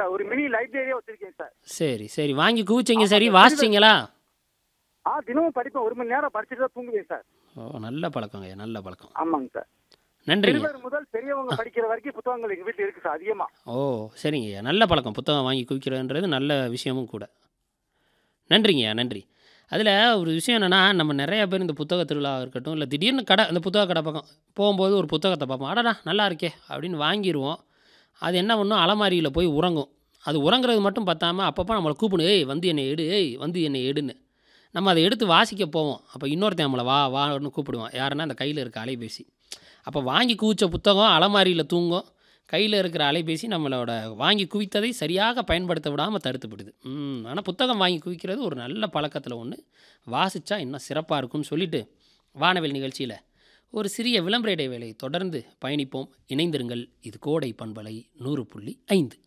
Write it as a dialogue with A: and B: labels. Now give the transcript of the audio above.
A: sir ஒரு mini லைப்ரரியே வச்சிருக்கேன் sir
B: சரி சரி வாங்கி குவிச்சிங்க சரி வாசிச்சிங்களா
A: ஆ தினமும் படிப்பேன் ஒரு மணி நேரம் படிச்சுட்டு தான் தூங்குவேன் சார்
B: ஓ நல்ல பழக்கங்க நல்ல பழக்கம்
A: ஆமாங்க சார்
B: நன்றிங்க
A: சிறுவர் முதல் பெரியவங்க படிக்கிற வரைக்கும் புத்தகங்கள் எங்க வீட்டுல இருக்கு சார் அதிகமா
B: ஓ சரிங்கய்யா நல்ல பழக்கம் புத்தகம் வாங்கி குவிக்கிறதுன்றது நல்ல விஷயமும் கூட நன்றிங்கய்யா நன்றி அதில் ஒரு விஷயம் என்னென்னா நம்ம நிறைய பேர் இந்த புத்தக திருவிழா இருக்கட்டும் இல்லை திடீர்னு கடை அந்த புத்தக கடை பக்கம் போகும்போது ஒரு புத்தகத்தை பார்ப்போம் அடடா நல்லா இருக்கே அப்படின்னு வாங்கிடுவோம் அது என்ன பண்ணும் அலமாரியில் போய் உறங்கும் அது உறங்குறது மட்டும் பத்தாமல் அப்பப்போ நம்மளை கூப்பிடும் ஏய் வந்து என்னை எடு ஏய் வந்து என்னை எடுன்னு நம்ம அதை எடுத்து வாசிக்க போவோம் அப்போ இன்னொருத்தன் நம்மளை வா வான்னு கூப்பிடுவான் யாருன்னா அந்த கையில் இருக்க அலைபேசி அப்போ வாங்கி குவிச்ச புத்தகம் அலமாரியில் தூங்கும் கையில் இருக்கிற அலைபேசி நம்மளோட வாங்கி குவித்ததை சரியாக பயன்படுத்த விடாமல் தடுத்துப்படுது ஆனால் புத்தகம் வாங்கி குவிக்கிறது ஒரு நல்ல பழக்கத்தில் ஒன்று வாசித்தா இன்னும் சிறப்பாக இருக்கும்னு சொல்லிட்டு வானவில் நிகழ்ச்சியில் ஒரு சிறிய விளம்பர இடைவேளை தொடர்ந்து பயணிப்போம் இணைந்திருங்கள் இது கோடை பண்பலை நூறு புள்ளி ஐந்து